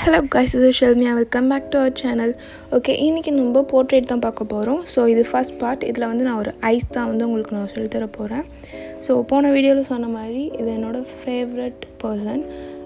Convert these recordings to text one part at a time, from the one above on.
hello guys இது Shelmiya welcome back to our channel okay இன்றைக்கி நம்ம போர்ட்ரேட் தான் பார்க்க போகிறோம் ஸோ இது ஃபர்ஸ்ட் பார்ட் இதில் வந்து நான் ஒரு ஐஸ் தான் வந்து உங்களுக்கு நான் சொல்லித்தர போகிறேன் ஸோ போன வீடியோவில் சொன்ன மாதிரி இது என்னோடய ஃபேவரட் பர்சன்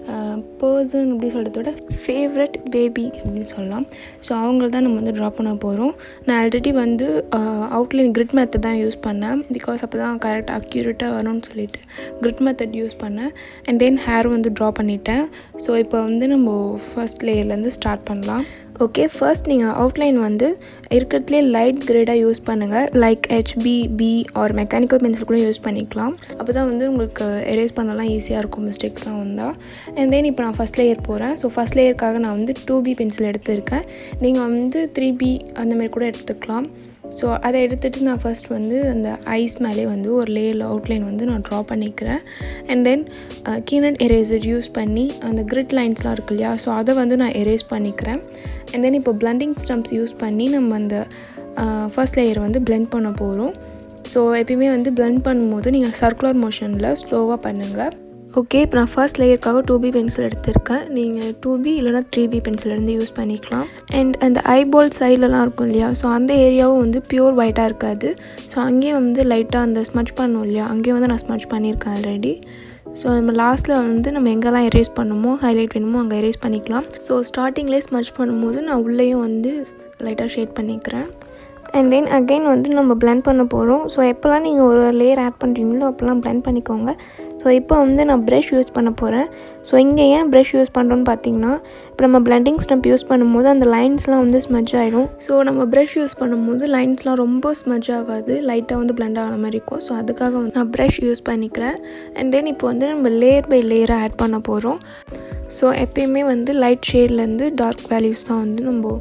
பர்சன் அப்படி சொல்கிறத விட ஃபேவரட் பேபி அப்படின்னு சொல்லலாம் ஸோ அவங்கள தான் நம்ம வந்து ட்ரா பண்ண போகிறோம் நான் ஆல்ரெடி வந்து அவுட்லைன் கிரிட் மெத்தட் தான் யூஸ் பண்ணேன் பிகாஸ் அப்போ தான் கரெக்ட் அக்யூரேட்டாக வரும்னு சொல்லிட்டு கிரிட் மெத்தட் யூஸ் பண்ணேன் அண்ட் தென் ஹேர் வந்து ட்ரா பண்ணிட்டேன் ஸோ இப்போ வந்து நம்ம ஃபர்ஸ்ட் லேயர்லேருந்து ஸ்டார்ட் பண்ணலாம் ஓகே ஃபர்ஸ்ட் நீங்கள் அவுட்லைன் வந்து இருக்கிறதுலே லைட் கிரேடாக யூஸ் பண்ணுங்கள் like HB B or mechanical pencil கூட யூஸ் பண்ணிக்கலாம் அப்போ தான் வந்து உங்களுக்கு எரேஸ் பண்ணலாம் ஈஸியாக இருக்கும் மிஸ்டேக்ஸ்லாம் வந்தால் அண்ட் தென் இப்போ நான் ஃபஸ்ட் லேயர் போகிறேன் ஸோ ஃபஸ்ட் லேயருக்காக நான் வந்து டூ பி பென்சில் எடுத்திருக்கேன் நீங்கள் வந்து த்ரீ பி அந்த மாதிரி கூட எடுத்துக்கலாம் ஸோ அதை எடுத்துகிட்டு நான் ஃபஸ்ட் வந்து அந்த ஐஸ் மேலே வந்து ஒரு லேயர் அவுட்லைன் வந்து நான் ட்ரா பண்ணிக்கிறேன் and then kneaded eraser use பண்ணி அந்த கிரிட் லைன்ஸ்லாம் இருக்கு இல்லையா ஸோ அதை வந்து நான் எரேஸ் பண்ணிக்கிறேன் அண்ட் தென் இப்போ பிளண்டிங் ஸ்டம்ப்ஸ் யூஸ் பண்ணி நம்ம அந்த ஃபர்ஸ்ட் லேயர் வந்து பிளெண்ட் பண்ண போகிறோம் ஸோ எப்பயுமே வந்து பிளெண்ட் பண்ணும்போது நீங்கள் சர்க்குலர் மோஷனில் ஸ்லோவாக பண்ணுங்கள் ஓகே இப்போ நான் ஃபர்ஸ்ட் லேயருக்காக டூ பி பென்சில் எடுத்திருக்கேன் நீங்கள் டூ பி இல்லைனா த்ரீ பி பென்சில் இருந்து யூஸ் பண்ணிக்கலாம் அண்ட் அந்த ஐபால் சைட்லலாம் இருக்கும் இல்லையா ஸோ அந்த ஏரியாவும் வந்து பியூர் ஒயிட்டாக இருக்காது ஸோ அங்கேயும் வந்து லைட்டாக அந்த ஸ்மச் பண்ணும் இல்லையா அங்கேயும் வந்து நான் ஸ்மச் பண்ணியிருக்கேன் ஆல்ரெடி ஸோ நம்ம லாஸ்ட்டில் வந்து நம்ம எங்கெல்லாம் எரேஸ் பண்ணுமோ ஹைலைட் வேணுமோ அங்கே எரேஸ் பண்ணிக்கலாம் ஸோ ஸ்டார்டிங்லேயே ஸ்மச் பண்ணும்போது நான் உள்ளேயும் வந்து லைட்டாக ஷேட் பண்ணிக்கிறேன் அண்ட் தென் அகெயின் வந்து நம்ம பிளெண்ட் பண்ண போகிறோம் ஸோ எப்போல்லாம் நீங்கள் ஒரு லேயர் ஆட் பண்ணுறீங்களோ அப்போல்லாம் பிளெண்ட் பண்ணிக்கோங்க ஸோ இப்போ வந்து நான் ப்ரஷ் யூஸ் பண்ண போகிறேன் ஸோ இங்கே ஏன் ப்ரஷ் யூஸ் பண்ணுறோன்னு பார்த்தீங்கன்னா இப்போ நம்ம பிளெண்டிங் ஸ்டம்ப் யூஸ் பண்ணும்போது அந்த லைன்ஸ்லாம் வந்து ஸ்மஜ் ஆகிடும் ஸோ நம்ம ப்ரஷ் யூஸ் பண்ணும்போது லைன்ஸ்லாம் ரொம்ப ஸ்மஜ் ஆகாது லைட்டாக வந்து பிளெண்ட் ஆகிற மாதிரி இருக்கும் ஸோ அதுக்காக வந்து நான் ப்ரஷ் யூஸ் பண்ணிக்கிறேன் அண்ட் தென் இப்போ வந்து நம்ம லேயர் பை லேயராக ஆட் பண்ண போகிறோம் ஸோ எப்பயுமே வந்து லைட் ஷேட்லேருந்து டார்க் வேல்யூஸ் தான் வந்து நம்ம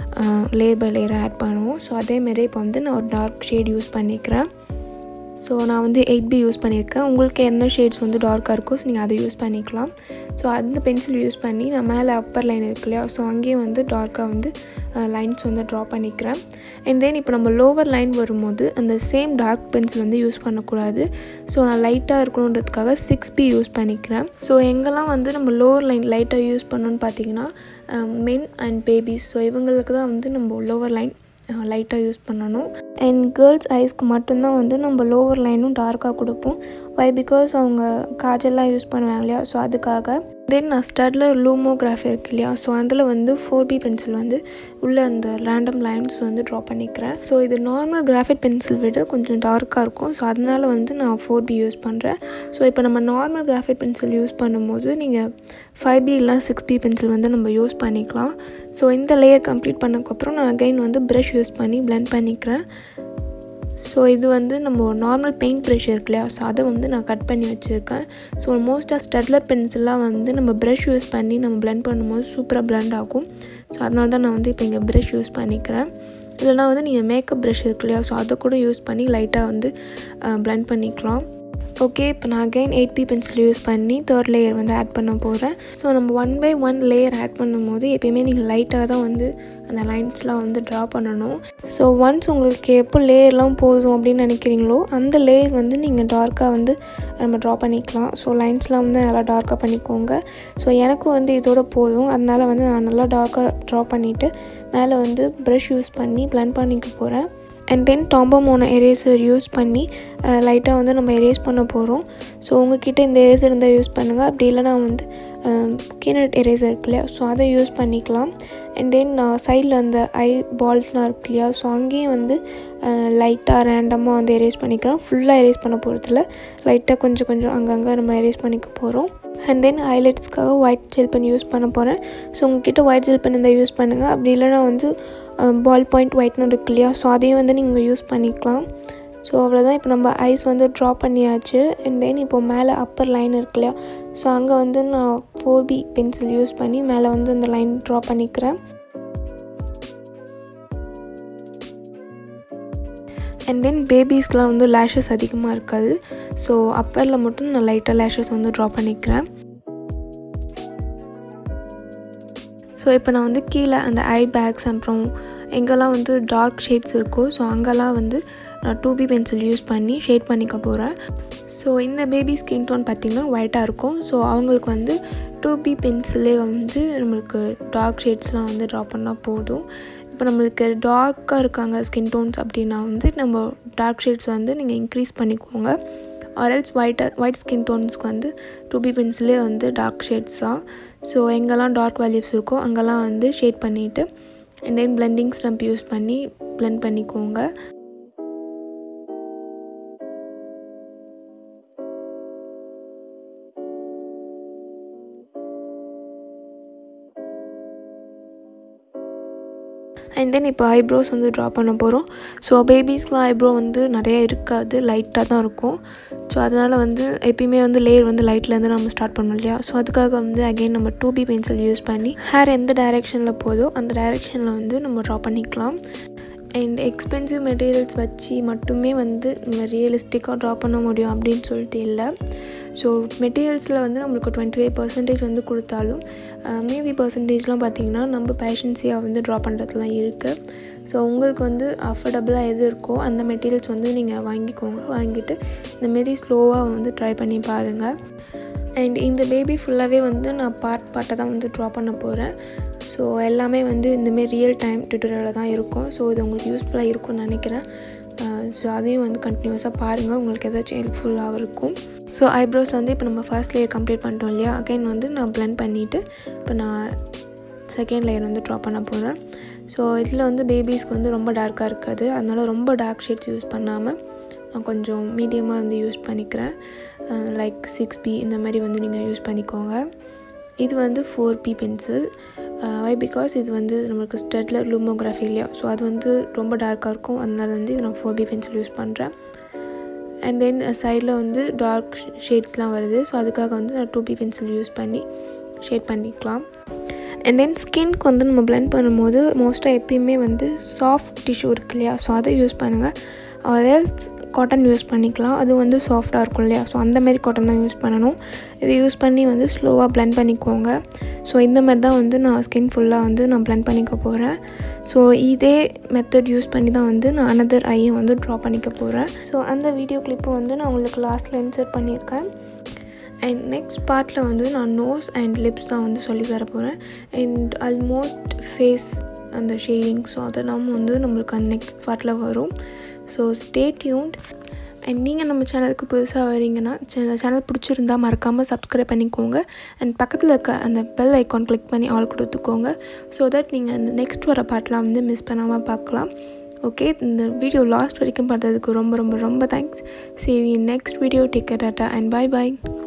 லேயர் பை லேயராக ஆட் பண்ணுவோம் ஸோ அதேமாரி இப்போ வந்து நான் ஒரு டார்க் ஷேட் யூஸ் பண்ணிக்கிறேன் ஸோ நான் வந்து எயிட் பி யூஸ் பண்ணியிருக்கேன் உங்களுக்கு என்ன ஷேட்ஸ் வந்து டார்க்காக இருக்கோ ஸோ நீங்கள் அதை யூஸ் பண்ணிக்கலாம் ஸோ அந்த பென்சில் யூஸ் பண்ணி நான் மேலே அப்பர் லைன் இருக்கு இல்லையா ஸோ அங்கேயே வந்து டார்க்காக வந்து லைன்ஸ் வந்து ட்ரா பண்ணிக்கிறேன் அண்ட் தென் இப்போ நம்ம லோவர் லைன் வரும்போது அந்த சேம் டார்க் பென்சில் வந்து யூஸ் பண்ணக்கூடாது ஸோ நான் லைட்டாக இருக்கணுன்றதுக்காக சிக்ஸ் பி யூஸ் பண்ணிக்கிறேன் ஸோ எங்கெல்லாம் வந்து நம்ம லோவர் லைன் லைட்டாக யூஸ் பண்ணணும்னு பார்த்தீங்கன்னா மென் அண்ட் பேபிஸ் ஸோ இவங்களுக்கு தான் வந்து நம்ம லோவர் லைன் லைட்டாக யூஸ் பண்ணணும் அண்ட் கேர்ள்ஸ் ஐஸ்க்கு மட்டும்தான் வந்து நம்ம லோவர் லைனும் டார்க்காக கொடுப்போம் வை பிகாஸ் அவங்க காஜல்லாம் யூஸ் பண்ணுவாங்க இல்லையா ஸோ அதுக்காக தென் நான் ஸ்டடில் லூமோகிராஃபி இருக்கு இல்லையா ஸோ அதில் வந்து ஃபோர் பி பென்சில் வந்து உள்ள அந்த ரேண்டம் லைன்ஸ் வந்து ட்ரா பண்ணிக்கிறேன் ஸோ இது நார்மல் கிராஃபிக் பென்சில் விட கொஞ்சம் டார்க்காக இருக்கும் ஸோ அதனால் வந்து நான் ஃபோர் பி யூஸ் பண்ணுறேன் ஸோ இப்போ நம்ம நார்மல் கிராஃபிக் பென்சில் யூஸ் பண்ணும்போது நீங்கள் ஃபைவ் பி இல்லை சிக்ஸ் பி பென்சில் வந்து நம்ம யூஸ் பண்ணிக்கலாம் ஸோ இந்த லேயர் கம்ப்ளீட் பண்ணக்கப்புறம் நான் அகைன் வந்து ப்ரஷ் யூஸ் பண்ணி பிளெண்ட் பண்ணிக்கிறேன் ஸோ இது வந்து நம்ம நார்மல் பெயிண்ட் ப்ரஷ் இருக்கு இல்லையா ஸோ அதை வந்து நான் கட் பண்ணி வச்சுருக்கேன் ஸோ மோஸ்ட்டாக ஸ்டட்லர் பென்சில்லாம் வந்து நம்ம ப்ரஷ் யூஸ் பண்ணி நம்ம பிளெண்ட் பண்ணும்போது சூப்பராக பிளெண்ட் ஆகும் ஸோ அதனால தான் நான் வந்து இப்போ இங்கே ப்ரஷ் யூஸ் பண்ணிக்கிறேன் இல்லைனா வந்து நீங்கள் மேக்கப் ப்ரஷ் இருக்கு இல்லையா ஸோ அதை கூட யூஸ் பண்ணி லைட்டாக வந்து பிளெண்ட் பண்ணிக்கலாம் ஓகே இப்போ நான் again eight B pencil use பண்ணி தேர்ட் லேயர் வந்து ஆட் பண்ண போகிறேன் ஸோ நம்ம one by one layer add பண்ணும்போது எப்பயுமே நீங்கள் லைட்டாக தான் வந்து அந்த லைன்ஸ்லாம் வந்து ட்ரா பண்ணணும் ஸோ ஒன்ஸ் உங்களுக்கு எப்போ லேயர்லாம் போதும் அப்படின்னு நினைக்கிறீங்களோ அந்த லேயர் வந்து நீங்கள் டார்க்காக வந்து நம்ம ட்ரா பண்ணிக்கலாம் ஸோ லைன்ஸ்லாம் வந்து நல்லா டார்க்காக பண்ணிக்கோங்க ஸோ எனக்கும் வந்து இதோட போதும் அதனால் வந்து நான் நல்லா டார்க்காக ட்ரா பண்ணிவிட்டு மேலே வந்து ப்ரஷ் யூஸ் பண்ணி பிளெண்ட் பண்ணிக்க போகிறேன் and then Tombow Mono eraser use பண்ணி லைட்டாக வந்து நம்ம எரேஸ் பண்ண போகிறோம் ஸோ உங்ககிட்ட இந்த எரேசர் இருந்தால் யூஸ் பண்ணுங்கள் அப்படி இல்லைனா வந்து கீனட் எரேசர் இருக்கு இல்லையா ஸோ அதை யூஸ் பண்ணிக்கலாம் அண்ட் தென் சைடில் அந்த ஐ பால்ஸ்லாம் இருக்கு இல்லையா ஸோ அங்கேயும் வந்து லைட்டாக ரேண்டமாக வந்து எரேஸ் பண்ணிக்கிறோம் ஃபுல்லாக எரேஸ் பண்ண போகிறதுல லைட்டாக கொஞ்சம் கொஞ்சம் அங்கங்கே நம்ம எரேஸ் பண்ணிக்க போகிறோம் அண்ட் தென் ஹைலைட்ஸ்க்காக ஒயிட் ஜெல் பென் யூஸ் பண்ண போகிறேன் ஸோ உங்ககிட்ட ஒயிட் ஜெல் பென் இருந்தால் யூஸ் பண்ணுங்கள் அப்படி இல்லைனா வந்து பால் பாயிண்ட் ஒயிட்னு இருக்கு இல்லையா ஸோ அதையும் வந்து நீங்கள் யூஸ் பண்ணிக்கலாம் ஸோ அவ்வளோதான் இப்போ நம்ம ஐஸ் வந்து ட்ரா பண்ணியாச்சு அண்ட் தென் இப்போ மேலே அப்பர் லைன் இருக்கு இல்லையா ஸோ அங்கே வந்து நான் ஃபோர் பி பென்சில் யூஸ் பண்ணி மேலே வந்து அந்த லைன் ட்ரா பண்ணிக்கிறேன் அண்ட் தென் பேபிஸ்க்கெலாம் வந்து லேஷஸ் அதிகமாக இருக்காது ஸோ அப்பரில் மட்டும் நான் லைட்டாக லேஷஸ் வந்து ட்ரா பண்ணிக்கிறேன் ஸோ இப்போ நான் வந்து கீழே அந்த ஐ பேக்ஸ் அப்புறம் எங்கெல்லாம் வந்து டார்க் ஷேட்ஸ் இருக்கோ ஸோ அங்கெல்லாம் வந்து நான் டூ பி பென்சில் யூஸ் பண்ணி ஷேட் பண்ணிக்க போகிறேன் ஸோ இந்த பேபி ஸ்கின் டோன் பார்த்திங்கன்னா ஒயிட்டாக இருக்கும் ஸோ அவங்களுக்கு வந்து டூ பி பென்சிலே வந்து நம்மளுக்கு டார்க் ஷேட்ஸ்லாம் வந்து ட்ரா பண்ணால் போதும் இப்போ நம்மளுக்கு டார்க்காக இருக்காங்க ஸ்கின் டோன்ஸ் அப்படின்னா வந்து நம்ம டார்க் ஷேட்ஸ் வந்து நீங்கள் இன்க்ரீஸ் பண்ணிக்கோங்க ஆர்எல்ஸ் ஒயிட்டாக ஒயிட் ஸ்கின் டோன்ஸ்க்கு வந்து டூ பி பென்சிலே வந்து டார்க் ஷேட்ஸ் தான் ஸோ எங்கெல்லாம் டார்க் வேல்யூஸ் இருக்கோ அங்கெல்லாம் வந்து ஷேட் பண்ணிவிட்டு and then blending stump use பண்ணி பிளெண்ட் பண்ணிக்கோங்க அண்ட் தென் இப்போ ஐப்ரோஸ் வந்து ட்ரா பண்ண போகிறோம் ஸோ பேபிஸ்க்குலாம் ஐப்ரோ வந்து நிறைய இருக்காது லைட்டாக தான் இருக்கும் ஸோ அதனால் வந்து எப்பயுமே வந்து லேயர் வந்து லைட்லேருந்து நம்ம ஸ்டார்ட் பண்ணோம் இல்லையா ஸோ அதுக்காக வந்து அகெயின் நம்ம டூ பி பென்சில் யூஸ் பண்ணி ஹேர் எந்த டைரெக்ஷனில் போதோ அந்த டைரெக்ஷனில் வந்து நம்ம ட்ரா பண்ணிக்கலாம் அண்ட் எக்ஸ்பென்சிவ் மெட்டீரியல்ஸ் வச்சு மட்டுமே வந்து நம்ம ரியலிஸ்டிக்காக ட்ரா பண்ண முடியும் அப்படின்னு சொல்லிட்டு இல்லை ஸோ மெட்டீரியல்ஸில் வந்து நம்மளுக்கு டுவெண்ட்டி ஃபைவ் பர்சன்டேஜ் வந்து கொடுத்தாலும் மீதி பர்சன்டேஜ்லாம் பார்த்திங்கன்னா நம்ம பேஷன்ஸியாக வந்து ட்ரா பண்ணுறதுலாம் இருக்குது ஸோ உங்களுக்கு வந்து அஃபோர்டபுளாக எது இருக்கோ அந்த மெட்டீரியல்ஸ் வந்து நீங்கள் வாங்கிக்கோங்க வாங்கிட்டு இந்தமாரி ஸ்லோவாக வந்து ட்ரை பண்ணி பாருங்கள் அண்ட் இந்த பேபி ஃபுல்லாகவே வந்து நான் பார்ட் பார்ட்டை தான் வந்து ட்ரா பண்ண போகிறேன் ஸோ எல்லாமே வந்து இந்தமாரி ரியல் டைம் டியூட்டோரியலில் தான் இருக்கும் ஸோ இது உங்களுக்கு யூஸ்ஃபுல்லாக இருக்கும்னு நினைக்கிறேன் ஸோ அதையும் வந்து கண்டினியூஸாக பாருங்கள் உங்களுக்கு ஏதாச்சும் ஹெல்ப்ஃபுல்லாக இருக்கும் ஸோ ஐப்ரோஸ் வந்து இப்போ நம்ம ஃபர்ஸ்ட் லேயர் கம்ப்ளீட் பண்ணிட்டோம் இல்லையா அகைன் வந்து நான் பிளெண்ட் பண்ணிவிட்டு இப்போ நான் செகண்ட் லேயர் வந்து ட்ரா பண்ண போகிறேன் ஸோ இதில் வந்து பேபிஸ்க்கு வந்து ரொம்ப டார்க்காக இருக்காது அதனால் ரொம்ப டார்க் ஷேட்ஸ் யூஸ் பண்ணாமல் நான் கொஞ்சம் மீடியமாக வந்து யூஸ் பண்ணிக்கிறேன் லைக் சிக்ஸ் பி இந்த மாதிரி வந்து நீங்கள் யூஸ் பண்ணிக்கோங்க இது வந்து four B pencil why because இது வந்து நம்மளுக்கு ஸ்டெட்லர் லூமோகிராஃபி இல்லையா ஸோ அது வந்து ரொம்ப டார்க்காக இருக்கும் அதனால வந்து இது நான் ஃபோர் பி பென்சில் யூஸ் பண்ணுறேன் அண்ட் தென் சைடில் வந்து டார்க் ஷேட்ஸ்லாம் வருது ஸோ அதுக்காக வந்து நான் டூ பி பென்சில் யூஸ் பண்ணி ஷேட் பண்ணிக்கலாம் அண்ட் தென் ஸ்கின்க்கு வந்து நம்ம பிளெண்ட் பண்ணும்போது மோஸ்ட்டாக எப்பயுமே வந்து சாஃப்ட் டிஷ்யூ இருக்கு இல்லையா ஸோ அதை யூஸ் பண்ணுங்கள் ஆர்எல்ஸ் காட்டன் யூஸ் பண்ணிக்கலாம் அது வந்து சாஃப்டாக இருக்கும் இல்லையா ஸோ அந்த மாதிரி காட்டன் தான் யூஸ் பண்ணணும் இதை யூஸ் பண்ணி வந்து ஸ்லோவாக பிளெண்ட் பண்ணிக்கோங்க ஸோ இந்த மாதிரி தான் வந்து நான் ஸ்கின் ஃபுல்லாக வந்து நான் பிளெண்ட் பண்ணிக்க போகிறேன் ஸோ இதே மெத்தட் யூஸ் பண்ணி தான் வந்து நான் அனதர் ஐயும் வந்து ட்ரா பண்ணிக்க போகிறேன் ஸோ அந்த வீடியோ கிளிப்பும் வந்து நான் உங்களுக்கு லாஸ்ட்டில் இன்சர்ட் பண்ணியிருக்கேன் அண்ட் நெக்ஸ்ட் பார்ட்டில் வந்து நான் நோஸ் அண்ட் லிப்ஸ் தான் வந்து சொல்லி தர போகிறேன் அண்ட் ஆல்மோஸ்ட் ஃபேஸ் அந்த ஷேடிங் ஸோ அதெல்லாம் வந்து நம்மளுக்கு அந்த நெக்ஸ்ட் பார்ட்டில் வரும் ஸோ ஸ்டே டியூன்ட் அண்ட் நீங்கள் நம்ம சேனலுக்கு புதுசாக வரீங்கன்னா இந்த சேனல் பிடிச்சிருந்தா மறக்காமல் சப்ஸ்கிரைப் பண்ணிக்கோங்க அண்ட் பக்கத்தில் இருக்க அந்த பெல் ஐக்கான் கிளிக் பண்ணி ஆல் கொடுத்துக்கோங்க ஸோ தட் நீங்கள் அந்த நெக்ஸ்ட் வர பாட்டெலாம் வந்து மிஸ் பண்ணாமல் பார்க்கலாம் ஓகே இந்த வீடியோ லாஸ்ட் வரைக்கும் பார்த்ததுக்கு ரொம்ப ரொம்ப ரொம்ப thanks see next video take டாட்டா அண்ட் பாய் பாய்